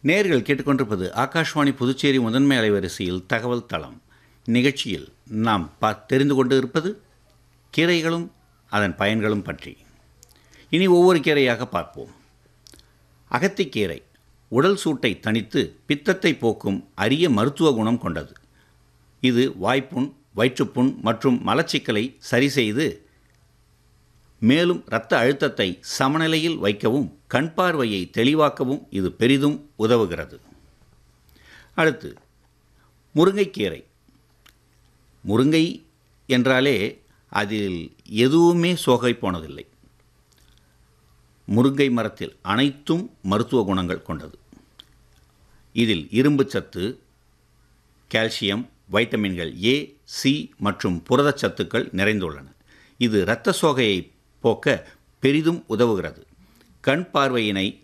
நேர்கள் கேட்டுக்கொண்டிருப்பது ஆகாஷ்வாணி புதுச்சேரி முதன்மை அலைவரிசையில் தகவல் தளம் நிகழ்ச்சியில் நாம் பா தெரிந்து கொண்டு இருப்பது கீரைகளும் அதன் பயன்களும் பற்றி இனி ஒவ்வொரு கீரையாக பார்ப்போம் அகத்திக்கீரை உடல் சூட்டை தணித்து பித்தத்தை போக்கும் அரிய மருத்துவ குணம் கொண்டது இது வாய்ப்புண் வயிற்றுப்புண் மற்றும் மலச்சிக்கலை சரி செய்து மேலும் இரத்த அழுத்தத்தை சமநிலையில் வைக்கவும் கண் பார்வையை தெளிவாக்கவும் இது பெரிதும் உதவுகிறது அடுத்து முருங்கைக்கீரை முருங்கை என்றாலே அதில் எதுவுமே சோகை போனதில்லை முருங்கை மரத்தில் அனைத்தும் மருத்துவ குணங்கள் கொண்டது இதில் இரும்பு சத்து கால்சியம் வைட்டமின்கள் ஏ சி மற்றும் புரதச்சத்துக்கள் நிறைந்துள்ளன இது இரத்த சோகையை போக்க பெரிதும் உதவுகிறது கண் பார்வையினை